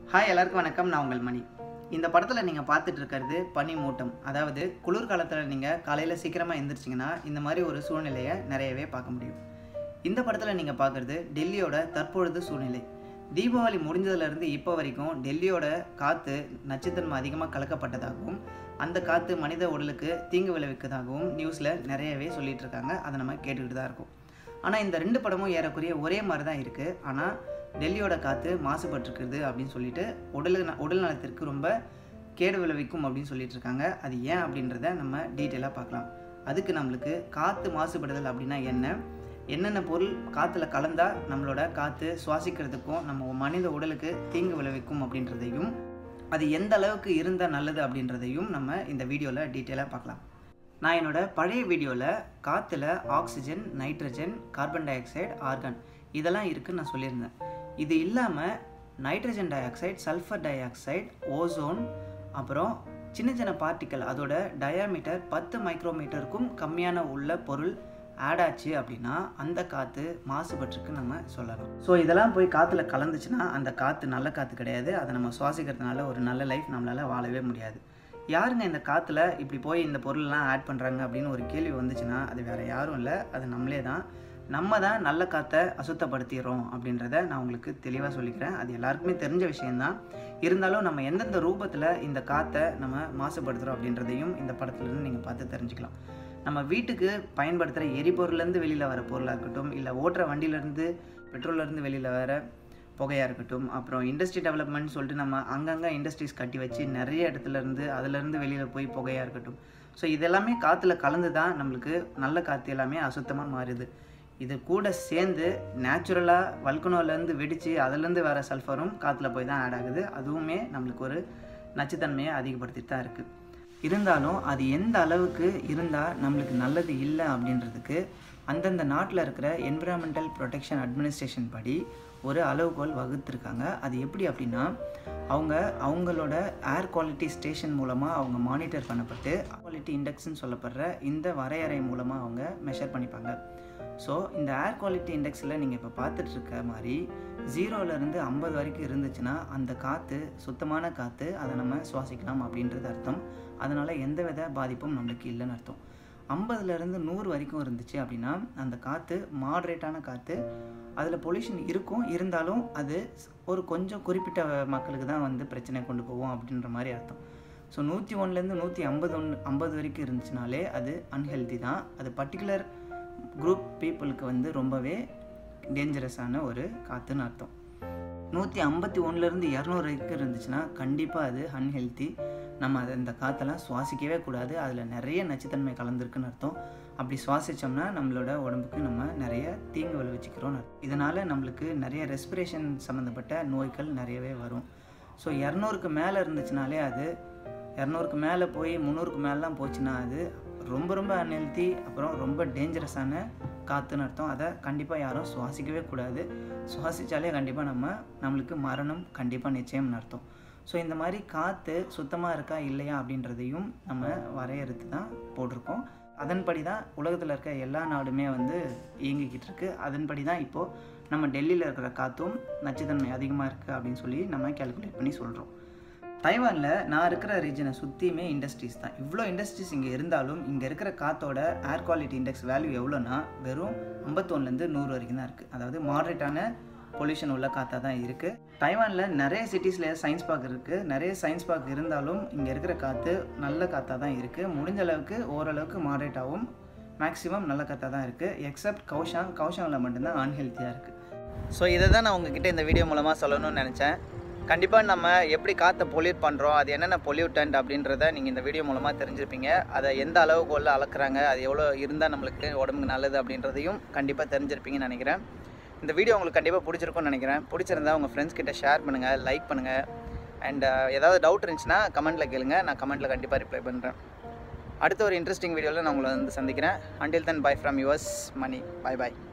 hi எல்லாருக்கும் வணக்கம் நான் உங்கள் மணி இந்த படத்தில் நீங்கள் பார்த்துட்டு இருக்கிறது பனி மூட்டம் அதாவது குளிர்காலத்தில் நீங்கள் காலையில் சீக்கிரமாக எழுந்திரிச்சிங்கன்னா இந்த மாதிரி ஒரு சூழ்நிலையை நிறையவே பார்க்க முடியும் இந்த படத்தில் நீங்கள் பார்க்குறது டெல்லியோட தற்பொழுது சூழ்நிலை தீபாவளி முடிஞ்சதுலேருந்து இப்போ வரைக்கும் டெல்லியோட காற்று நச்சுத்தன்மை அதிகமாக கலக்கப்பட்டதாகவும் அந்த காற்று மனித உடலுக்கு தீங்கு விளைவிக்கதாகவும் நியூஸில் நிறையவே சொல்லிட்டு இருக்காங்க அதை நம்ம கேட்டுக்கிட்டு தான் இருக்கோம் ஆனால் இந்த ரெண்டு படமும் ஏறக்குறைய ஒரே மாதிரி தான் இருக்குது ஆனால் டெல்லியோட காற்று மாசுபட்டிருக்குது அப்படின்னு சொல்லிட்டு உடல் உடல் நலத்திற்கு ரொம்ப கேடு விளைவிக்கும் அப்படின்னு சொல்லிட்டு இருக்காங்க அது ஏன் அப்படின்றத நம்ம டீட்டெயிலாக பார்க்கலாம் அதுக்கு நம்மளுக்கு காற்று மாசுபடுதல் அப்படின்னா என்ன என்னென்ன பொருள் காற்றுல கலந்தால் நம்மளோட காற்று சுவாசிக்கிறதுக்கும் நம்ம மனித உடலுக்கு தீங்கு விளைவிக்கும் அப்படின்றதையும் அது எந்த அளவுக்கு இருந்தால் நல்லது அப்படின்றதையும் நம்ம இந்த வீடியோவில் டீட்டெயிலாக பார்க்கலாம் நான் என்னோட பழைய வீடியோவில் காற்றுல oxygen nitrogen carbon dioxide argon இதெல்லாம் இருக்குன்னு நான் சொல்லியிருந்தேன் இது இல்லாமல் nitrogen dioxide sulphur dioxide ozone அப்புறம் சின்ன சின்ன பார்ட்டிக்கல் அதோட டயாமீட்டர் பத்து மைக்ரோமீட்டருக்கும் கம்மியான உள்ள பொருள் ஆட் ஆச்சு அப்படின்னா அந்த காற்று மாசுபட்டிருக்கு நம்ம சொல்லலாம் ஸோ இதெல்லாம் போய் காற்றுல கலந்துச்சுன்னா அந்த காற்று நல்ல காற்று கிடையாது அதை நம்ம சுவாசிக்கிறதுனால ஒரு நல்ல லைஃப் நம்மளால் வாழவே முடியாது யாருங்க இந்த காற்றுல இப்படி போய் இந்த பொருள்லாம் ஆட் பண்ணுறாங்க அப்படின்னு ஒரு கேள்வி வந்துச்சுன்னா அது வேறு யாரும் இல்லை அது நம்மளே தான் நம்ம தான் நல்ல காற்றை அசுத்தப்படுத்திடுறோம் அப்படின்றத நான் உங்களுக்கு தெளிவாக சொல்லிக்கிறேன் அது எல்லாருக்குமே தெரிஞ்ச விஷயந்தான் இருந்தாலும் நம்ம எந்தெந்த ரூபத்தில் இந்த காற்றை நம்ம மாசுபடுத்துகிறோம் அப்படின்றதையும் இந்த படத்துலேருந்து நீங்கள் பார்த்து தெரிஞ்சுக்கலாம் நம்ம வீட்டுக்கு பயன்படுத்துகிற எரிபொருள்லேருந்து வெளியில் வர பொருளாக இருக்கட்டும் இல்லை ஓட்டுற வண்டியிலேருந்து பெட்ரோல்லேருந்து வெளியில் வர புகையாக இருக்கட்டும் அப்புறம் இண்டஸ்ட்ரி டெவலப்மெண்ட் சொல்லிட்டு நம்ம அங்கங்கே இண்டஸ்ட்ரீஸ் கட்டி வச்சு நிறைய இடத்துல இருந்து அதுலேருந்து வெளியில் போய் புகையாக இருக்கட்டும் ஸோ இதெல்லாமே காற்றுல கலந்து தான் நம்மளுக்கு நல்ல காற்று எல்லாமே அசுத்தமாக மாறுது இது கூட சேர்ந்து நேச்சுரலாக வல்கனோலேருந்து வெடித்து அதுலேருந்து வர சல்ஃபரும் காற்றுல போய் தான் ஆட் ஆகுது அதுவுமே நம்மளுக்கு ஒரு நச்சுத்தன்மையை அதிகப்படுத்திட்டு தான் இருக்குது இருந்தாலும் அது எந்த அளவுக்கு இருந்தால் நம்மளுக்கு நல்லது இல்லை அப்படின்றதுக்கு அந்தந்த நாட்டில் இருக்கிற என்விரான்மெண்டல் ப்ரொடெக்ஷன் அட்மினிஸ்ட்ரேஷன் படி ஒரு அளவுகோல் வகுத்துருக்காங்க அது எப்படி அப்படின்னா அவங்க அவங்களோட ஏர் குவாலிட்டி ஸ்டேஷன் மூலமாக அவங்க மானிட்டர் பண்ணப்பட்டு குவாலிட்டி இண்டெக்ஸ்னு சொல்லப்படுற இந்த வரையறை மூலமாக அவங்க மெஷர் பண்ணிப்பாங்க ஸோ இந்த ஏர் குவாலிட்டி இண்டெக்ஸில் நீங்கள் இப்போ பார்த்துட்டு இருக்க மாதிரி ஜீரோலேருந்து ஐம்பது வரைக்கும் இருந்துச்சுன்னா அந்த காற்று சுத்தமான காற்று அதை நம்ம சுவாசிக்கலாம் அப்படின்றது அர்த்தம் அதனால் எந்த வித பாதிப்பும் நம்மளுக்கு இல்லைன்னு அர்த்தம் ஐம்பதுலேருந்து நூறு வரைக்கும் இருந்துச்சு அப்படின்னா அந்த காற்று மாட்ரேட்டான காற்று அதில் பொல்யூஷன் இருக்கும் இருந்தாலும் அது ஒரு கொஞ்சம் குறிப்பிட்ட மக்களுக்கு தான் வந்து பிரச்சனை கொண்டு போவோம் அப்படின்ற மாதிரி அர்த்தம் ஸோ நூற்றி ஒன்றுலேருந்து நூற்றி ஐம்பது ஒன்று ஐம்பது வரைக்கும் இருந்துச்சுனாலே அது அன்ஹெல்தி தான் அது பர்டிகுலர் குரூப் பீப்புளுக்கு வந்து ரொம்பவே டேஞ்சரஸான ஒரு காற்றுன்னு அர்த்தம் நூற்றி ஐம்பத்தி ஒன்றுலேருந்து இரநூறு வரைக்கும் இருந்துச்சுன்னா கண்டிப்பாக அது அன்ஹெல்த்தி நம்ம அதை இந்த காற்றெல்லாம் சுவாசிக்கவே கூடாது அதில் நிறைய நச்சுத்தன்மை கலந்துருக்குன்னு அர்த்தம் அப்படி சுவாசித்தோம்னா நம்மளோட உடம்புக்கு நம்ம நிறைய தீங்கு விளைவிச்சிக்கிறோம் இதனால் நம்மளுக்கு நிறைய ரெஸ்பிரேஷன் சம்மந்தப்பட்ட நோய்கள் நிறையவே வரும் ஸோ இரநூறுக்கு மேலே இருந்துச்சுனாலே அது இரநூறுக்கு மேலே போய் முந்நூறுக்கு மேலாம் போச்சுன்னா அது ரொம்ப ரொம்ப அன்ஹெல்த்தி அப்புறம் ரொம்ப டேஞ்சரஸான காற்றுன்னு அர்த்தம் அதை கண்டிப்பாக யாரும் சுவாசிக்கவே கூடாது சுவாசித்தாலே கண்டிப்பாக நம்ம நம்மளுக்கு மரணம் கண்டிப்பாக நிச்சயம்னு அர்த்தம் ஸோ இந்த மாதிரி காற்று சுத்தமாக இருக்கா இல்லையா அப்படின்றதையும் நம்ம வரையறுத்து தான் போட்டிருக்கோம் அதன்படி தான் உலகத்தில் இருக்க எல்லா நாடுமே வந்து இயங்கிக்கிட்டு இருக்கு அதன்படி தான் இப்போது நம்ம டெல்லியில் இருக்கிற காற்றும் நச்சுத்தன்மை அதிகமாக இருக்குது அப்படின்னு சொல்லி நம்ம கேல்குலேட் பண்ணி சொல்கிறோம் தைவானில் நான் இருக்கிற ரீஜனை சுற்றியுமே இண்டஸ்ட்ரீஸ் தான் இவ்வளோ இண்டஸ்ட்ரீஸ் இங்கே இருந்தாலும் இங்கே இருக்கிற காற்றோட ஏர் குவாலிட்டி இண்டெக்ஸ் வேல்யூ எவ்வளோனா வெறும் ஐம்பத்தொன்னுலேருந்து நூறு வரைக்கும் தான் இருக்குது அதாவது மாடரேட்டான பொல்யூஷன் உள்ள காற்றாக தான் இருக்குது தைவானில் நிறைய சிட்டிஸில் சயின்ஸ் பார்க் இருக்குது நிறைய சயின்ஸ் பார்க் இருந்தாலும் இங்கே இருக்கிற காற்று நல்ல காற்றாக தான் இருக்குது முடிஞ்ச அளவுக்கு ஓரளவுக்கு மாடரேட்டாகவும் மேக்ஸிமம் நல்ல காற்றாக தான் இருக்குது எக்ஸப்ட் கௌஷாங் கௌஷாங்கில் மட்டும்தான் அன்ஹெல்த்தியாக இருக்குது ஸோ இதை தான் நான் உங்ககிட்ட இந்த வீடியோ மூலமாக சொல்லணும்னு நினச்சேன் கண்டிப்பாக நம்ம எப்படி காற்றை பொல்யூட் பண்ணுறோம் அது என்னென்ன பொல்யூட்டன்ட் அப்படின்றத நீங்கள் இந்த வீடியோ மூலமாக தெரிஞ்சிருப்பீங்க அதை எந்த அளவுகோலில் அளக்குறாங்க அது எவ்வளோ இருந்தால் நம்மளுக்கு உடம்புக்கு நல்லது அப்படின்றதையும் கண்டிப்பாக தெரிஞ்சிருப்பீங்கன்னு நினைக்கிறேன் இந்த வீடியோ உங்களுக்கு கண்டிப்பாக பிடிச்சிருக்கும்னு நினைக்கிறேன் பிடிச்சிருந்தா உங்கள் ஃப்ரெண்ட்ஸ் கிட்ட ஷேர் பண்ணுங்கள் லைக் பண்ணுங்கள் அண்ட் ஏதாவது டவுட் இருந்துச்சுன்னா கமெண்ட்டில் கேளுங்க நான் கமெண்ட்டில் கண்டிப்பாக ரிப்ளை பண்ணுறேன் அடுத்த ஒரு இன்ட்ரெஸ்டிங் வீடியோவில் நான் உங்களை வந்து சந்திக்கிறேன் until then bye from yours Mani bye bye